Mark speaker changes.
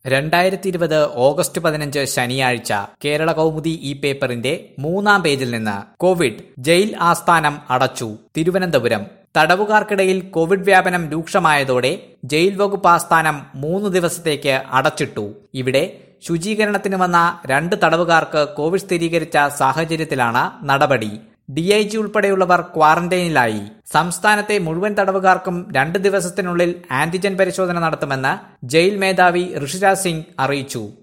Speaker 1: രണ്ടായിരത്തി ഇരുപത് ഓഗസ്റ്റ് പതിനഞ്ച് ശനിയാഴ്ച കേരള കൗമുദി ഈ പേപ്പറിന്റെ മൂന്നാം പേജിൽ നിന്ന് കോവിഡ് ജയിൽ ആസ്ഥാനം അടച്ചു തിരുവനന്തപുരം തടവുകാർക്കിടയിൽ കോവിഡ് വ്യാപനം രൂക്ഷമായതോടെ ജയിൽ വകുപ്പ് ആസ്ഥാനം മൂന്ന് ദിവസത്തേക്ക് അടച്ചിട്ടു ഇവിടെ ശുചീകരണത്തിന് വന്ന രണ്ട് തടവുകാർക്ക് കോവിഡ് സ്ഥിരീകരിച്ച സാഹചര്യത്തിലാണ് നടപടി ഡി ഐ ജി ഉൾപ്പെടെയുള്ളവർ ക്വാറന്റൈനിലായി സംസ്ഥാനത്തെ മുഴുവൻ തടവുകാർക്കും രണ്ട് ദിവസത്തിനുള്ളിൽ ആന്റിജൻ പരിശോധന നടത്തുമെന്ന് ജയിൽ മേധാവി ഋഷിരാജ് സിംഗ് അറിയിച്ചു